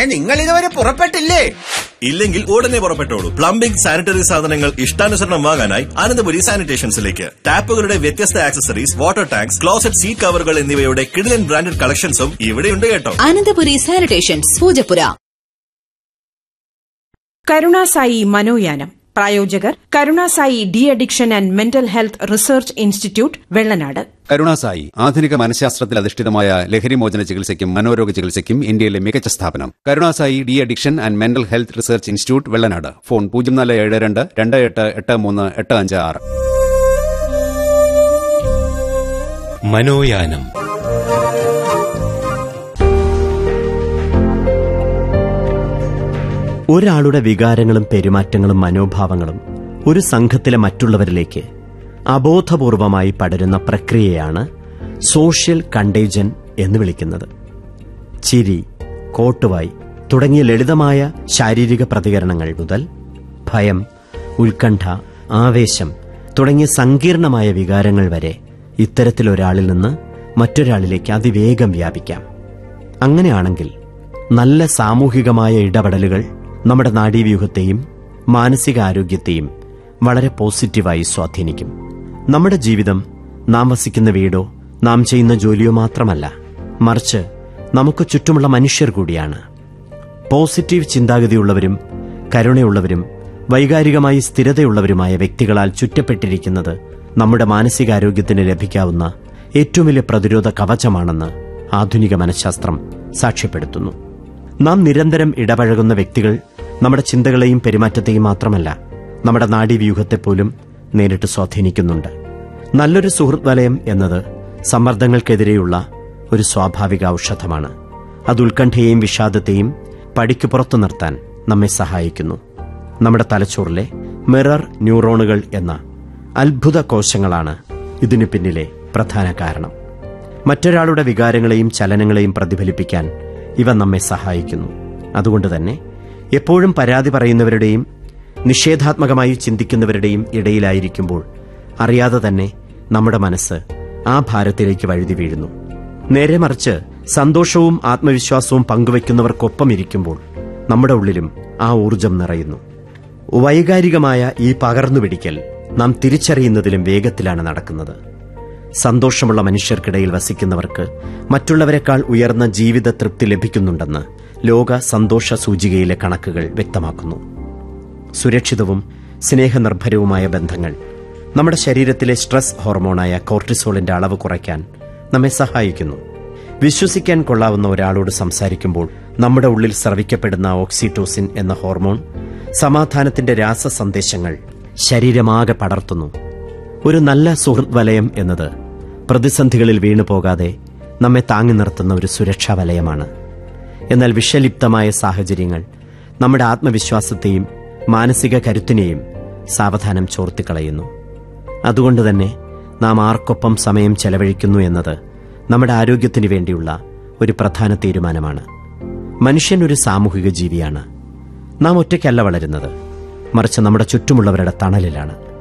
നിങ്ങൾ ഇതുവരെ പുറപ്പെട്ടില്ലേ ഇല്ലെങ്കിൽ ഉടനെ പുറപ്പെട്ടോളൂ പ്ലംബിംഗ് സാനിറ്ററി സാധനങ്ങൾ ഇഷ്ടാനുസരണം വാങ്ങാനായി അനന്തപുരി സാനിറ്റേഷൻസിലേക്ക് ടാപ്പുകളുടെ വ്യത്യസ്ത accessories water tanks closet seat കവറുകൾ എന്നിവയുടെ കിടിലൻ ബ്രാൻഡഡ് കളക്ഷൻസും ഇവിടെയുണ്ട് കേട്ടോ അനന്തപുരി സാനിറ്റേഷൻസ് പൂജപ്പുര കരുണാസായി മനോയാനം പ്രായോജകർ Karunasai de addiction and mental health research institute Vellanad Karunasai ആധുനിക മനഃശാസ്ത്രത്തിൽ അധിഷ്ഠിതമായ ലഹരിമോചന ചികിത്സയ്ക്കും മനോരോഗ ചികിത്സയ്ക്കും ഇന്ത്യയിലെ മികച്ച സ്ഥാപനം Karunasai de addiction and mental health research institute Vellanad phone പൂജ്യം നാല് ഏഴ് രണ്ട് രണ്ട് എട്ട് എട്ട് മൂന്ന് എട്ട് അഞ്ച് ആറ് മനോയാനം ഒരാളുടെ വികാരങ്ങളും പെരുമാറ്റങ്ങളും മനോഭാവങ്ങളും ഒരു സംഘത്തിലെ മറ്റുള്ളവരിലേക്ക് അബോധപൂർവമായി പടരുന്ന പ്രക്രിയയാണ് സോഷ്യൽ കണ്ടേജൻ എന്ന് വിളിക്കുന്നത് ചിരി കോട്ടുവായി തുടങ്ങിയ ലളിതമായ ശാരീരിക പ്രതികരണങ്ങൾ മുതൽ ഭയം ഉത്കണ്ഠ ആവേശം തുടങ്ങിയ സങ്കീർണമായ വികാരങ്ങൾ വരെ ഇത്തരത്തിലൊരാളിൽ നിന്ന് മറ്റൊരാളിലേക്ക് അതിവേഗം വ്യാപിക്കാം അങ്ങനെയാണെങ്കിൽ നല്ല സാമൂഹികമായ ഇടപെടലുകൾ നമ്മുടെ നാഡീവ്യൂഹത്തെയും മാനസികാരോഗ്യത്തെയും വളരെ പോസിറ്റീവായി സ്വാധീനിക്കും നമ്മുടെ ജീവിതം നാം വസിക്കുന്ന വീടോ നാം ചെയ്യുന്ന ജോലിയോ മാത്രമല്ല മറിച്ച് നമുക്ക് ചുറ്റുമുള്ള മനുഷ്യർ കൂടിയാണ് പോസിറ്റീവ് ചിന്താഗതിയുള്ളവരും കരുണയുള്ളവരും വൈകാരികമായി സ്ഥിരതയുള്ളവരുമായ വ്യക്തികളാൽ ചുറ്റപ്പെട്ടിരിക്കുന്നത് നമ്മുടെ മാനസികാരോഗ്യത്തിന് ലഭിക്കാവുന്ന ഏറ്റവും വലിയ പ്രതിരോധ കവചമാണെന്ന് ആധുനിക മനഃശാസ്ത്രം സാക്ഷ്യപ്പെടുത്തുന്നു നാം നിരന്തരം ഇടപഴകുന്ന വ്യക്തികൾ നമ്മുടെ ചിന്തകളെയും പെരുമാറ്റത്തെയും മാത്രമല്ല നമ്മുടെ നാഡീവ്യൂഹത്തെപ്പോലും നേരിട്ട് സ്വാധീനിക്കുന്നുണ്ട് നല്ലൊരു സുഹൃത്ത് വലയം എന്നത് സമ്മർദ്ദങ്ങൾക്കെതിരെയുള്ള ഒരു സ്വാഭാവിക ഔഷധമാണ് അത് ഉത്കണ്ഠയെയും വിഷാദത്തെയും പടിക്ക് പുറത്തു നിർത്താൻ നമ്മെ സഹായിക്കുന്നു നമ്മുടെ തലച്ചോറിലെ മിറർ ന്യൂറോണുകൾ എന്ന അത്ഭുത കോശങ്ങളാണ് ഇതിനു പിന്നിലെ പ്രധാന കാരണം മറ്റൊരാളുടെ വികാരങ്ങളെയും ചലനങ്ങളെയും പ്രതിഫലിപ്പിക്കാൻ ഇവ നമ്മെ സഹായിക്കുന്നു അതുകൊണ്ട് തന്നെ എപ്പോഴും പരാതി പറയുന്നവരുടെയും നിഷേധാത്മകമായി ചിന്തിക്കുന്നവരുടെയും ഇടയിലായിരിക്കുമ്പോൾ അറിയാതെ തന്നെ നമ്മുടെ മനസ്സ് ആ ഭാരത്തിലേക്ക് വഴുതി വീഴുന്നു നേരെ മറിച്ച് സന്തോഷവും ആത്മവിശ്വാസവും പങ്കുവയ്ക്കുന്നവർക്കൊപ്പം ഇരിക്കുമ്പോൾ നമ്മുടെ ഉള്ളിലും ആ ഊർജം നിറയുന്നു വൈകാരികമായ ഈ പകർന്നുപിടിക്കൽ നാം തിരിച്ചറിയുന്നതിലും വേഗത്തിലാണ് നടക്കുന്നത് സന്തോഷമുള്ള മനുഷ്യർക്കിടയിൽ വസിക്കുന്നവർക്ക് മറ്റുള്ളവരെക്കാൾ ഉയർന്ന ജീവിത തൃപ്തി ലഭിക്കുന്നുണ്ടെന്ന് ലോക സന്തോഷ സൂചികയിലെ കണക്കുകൾ വ്യക്തമാക്കുന്നു സുരക്ഷിതവും സ്നേഹനിർഭരവുമായ ബന്ധങ്ങൾ നമ്മുടെ ശരീരത്തിലെ സ്ട്രെസ് ഹോർമോണായ കോർട്ടിസോളിന്റെ അളവ് കുറയ്ക്കാൻ നമ്മെ സഹായിക്കുന്നു വിശ്വസിക്കാൻ കൊള്ളാവുന്ന ഒരാളോട് സംസാരിക്കുമ്പോൾ നമ്മുടെ ഉള്ളിൽ സ്രവിക്കപ്പെടുന്ന ഓക്സിറ്റോസിൻ എന്ന ഹോർമോൺ സമാധാനത്തിന്റെ രാസ സന്ദേശങ്ങൾ ശരീരമാകെ പടർത്തുന്നു ഒരു നല്ല സുഹൃത്ത് വലയം എന്നത് പ്രതിസന്ധികളിൽ വീണു പോകാതെ നമ്മെ താങ്ങി നിർത്തുന്ന ഒരു സുരക്ഷാ വലയമാണ് എന്നാൽ വിഷലിപ്തമായ സാഹചര്യങ്ങൾ നമ്മുടെ ആത്മവിശ്വാസത്തെയും മാനസിക കരുത്തിനെയും സാവധാനം ചോർത്തിക്കളയുന്നു അതുകൊണ്ട് തന്നെ നാം ആർക്കൊപ്പം സമയം ചെലവഴിക്കുന്നു എന്നത് നമ്മുടെ ആരോഗ്യത്തിന് വേണ്ടിയുള്ള ഒരു പ്രധാന തീരുമാനമാണ് മനുഷ്യൻ ഒരു സാമൂഹിക ജീവിയാണ് നാം ഒറ്റയ്ക്കല്ല വളരുന്നത് മറിച്ച് നമ്മുടെ ചുറ്റുമുള്ളവരുടെ തണലിലാണ്